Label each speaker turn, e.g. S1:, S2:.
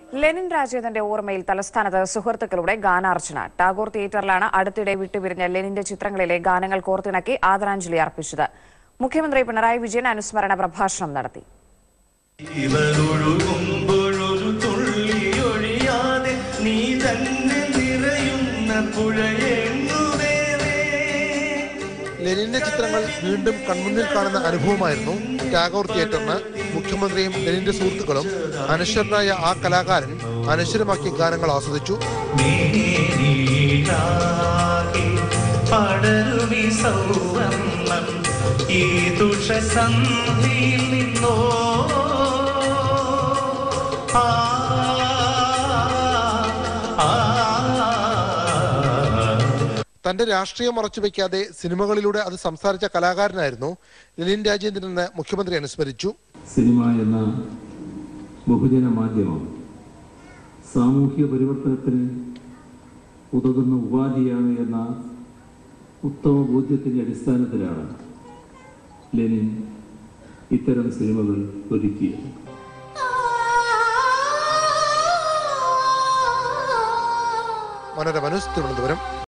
S1: Lenin രാജേന്ദ്രന്റെ ഓർമ്മയിൽ തലസ്ഥാനത്ത് സുഹൃത്തുക്കളുടെ ഗാനാർച്ചന ടാഗോർ തിയേറ്ററിലാണ് അടുത്തിടെ വിട്ടുപിരിഞ്ഞ ലെനിന്റെ ചിത്രങ്ങളിലെ ഗാനങ്ങൾ കോർത്തിണക്കി ആദരാഞ്ജലി അർപ്പിച്ചത് മുഖ്യമന്ത്രി പിണറായി വിജയൻ അനുസ്മരണ പ്രഭാഷണം നടത്തി
S2: ഇവരൊഴുകുമ്പോഴൊരു തുള്ളിയൊഴിയാതെ നീ തന്നെ നിറയുന്ന പുഴയെങ്ങുവേറെ
S3: ലെനിന്റെ ചിത്രങ്ങൾ വീണ്ടും കൺമുന്നിൽ കാണുന്ന അനുഭവമായിരുന്നു ടാഗോർ തിയേറ്ററിന് മുഖ്യമന്ത്രിയും ലെനിന്റെ സുഹൃത്തുക്കളും അനശ്വരനായ ആ കലാകാരൻ അനശ്വരമാക്കിയ ഗാനങ്ങൾ ആസ്വദിച്ചു
S2: മേനീടാകെ പടരുമി സൗവർണം ഈ ദുഷസന്ധിയിൽ നിന്നോ ആ, ആ, ആ.
S3: തന്റെ രാഷ്ട്രീയം മറച്ചുവെക്കാതെ സിനിമകളിലൂടെ അത് സംസാരിച്ച കലാകാരനായിരുന്നു ലെനിൻ രാജേന്ദ്രൻ എന്ന് മുഖ്യമന്ത്രി അനുസ്മരിച്ചു
S4: സിനിമ എന്ന ബഹുജന മാധ്യമം സാമൂഹ്യ പരിവർത്തനത്തിന് ഉതകുന്ന ഉപാധിയാണ് എന്ന ഉത്തമ ബോധ്യത്തിന്റെ അടിസ്ഥാനത്തിലാണ് ലെനിൻ ഇത്തരം സിനിമകൾ ഒരുക്കിയത്
S3: മനോരമ ന്യൂസ് തിരുവനന്തപുരം